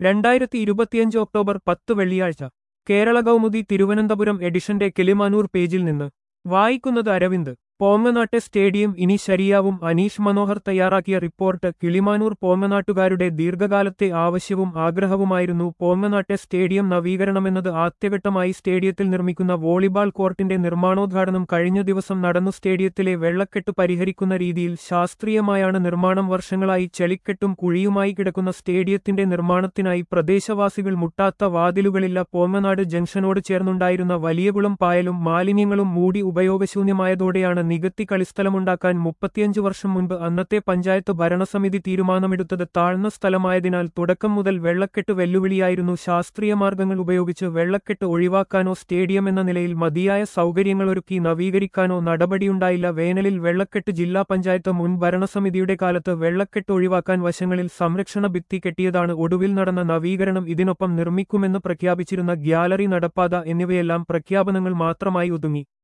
രണ്ടായിരത്തി ഇരുപത്തിയഞ്ച് ഒക്ടോബർ പത്ത് വെള്ളിയാഴ്ച കേരള കൗമുദി തിരുവനന്തപുരം എഡിഷന്റെ കിളിമാനൂർ പേജിൽ നിന്ന് വായിക്കുന്നത് അരവിന്ദ് പോങ്ങനാട്ടെ സ്റ്റേഡിയം ഇനി ശരിയാവും അനീഷ് മനോഹർ തയ്യാറാക്കിയ റിപ്പോർട്ട് കിളിമാനൂർ പോങ്ങനാട്ടുകാരുടെ ദീർഘകാലത്തെ ആവശ്യവും ആഗ്രഹവുമായിരുന്നു പോങ്ങനാട്ടെ സ്റ്റേഡിയം നവീകരണമെന്നത് ആദ്യഘട്ടമായി സ്റ്റേഡിയത്തിൽ നിർമ്മിക്കുന്ന വോളിബാൾ കോർട്ടിന്റെ നിർമ്മാണോദ്ഘാടനം കഴിഞ്ഞ ദിവസം നടന്നു സ്റ്റേഡിയത്തിലെ വെള്ളക്കെട്ട് പരിഹരിക്കുന്ന രീതിയിൽ ശാസ്ത്രീയമായാണ് നിർമ്മാണം വർഷങ്ങളായി ചെളിക്കെട്ടും കുഴിയുമായി കിടക്കുന്ന സ്റ്റേഡിയത്തിന്റെ നിർമ്മാണത്തിനായി പ്രദേശവാസികൾ മുട്ടാത്ത വാതിലുകളില്ല പോങ്ങനാട് ജംഗ്ഷനോട് ചേർന്നുണ്ടായിരുന്ന വലിയകുളം പായലും മാലിന്യങ്ങളും മൂടി ഉപയോഗശൂന്യമായതോടെയാണ് നികത്തി കളിസ്ഥലമുണ്ടാക്കാൻ മുപ്പത്തിയഞ്ചു വർഷം മുൻപ് അന്നത്തെ പഞ്ചായത്ത് ഭരണസമിതി തീരുമാനമെടുത്തത് താഴ്ന്ന സ്ഥലമായതിനാൽ തുടക്കം മുതൽ വെള്ളക്കെട്ട് വെല്ലുവിളിയായിരുന്നു ശാസ്ത്രീയ മാർഗങ്ങൾ ഉപയോഗിച്ച് വെള്ളക്കെട്ട് ഒഴിവാക്കാനോ സ്റ്റേഡിയം എന്ന നിലയിൽ മതിയായ സൗകര്യങ്ങളൊരുക്കി നവീകരിക്കാനോ നടപടിയുണ്ടായില്ല വേനലിൽ വെള്ളക്കെട്ട് ജില്ലാ പഞ്ചായത്ത് മുൻ ഭരണസമിതിയുടെ കാലത്ത് വെള്ളക്കെട്ട് ഒഴിവാക്കാൻ വശങ്ങളിൽ സംരക്ഷണ ഭിത്തി കെട്ടിയതാണ് ഒടുവിൽ നടന്ന നവീകരണം ഇതിനൊപ്പം നിർമ്മിക്കുമെന്ന് പ്രഖ്യാപിച്ചിരുന്ന ഗ്യാലറി നടപ്പാത എന്നിവയെല്ലാം പ്രഖ്യാപനങ്ങൾ മാത്രമായി ഒതുങ്ങി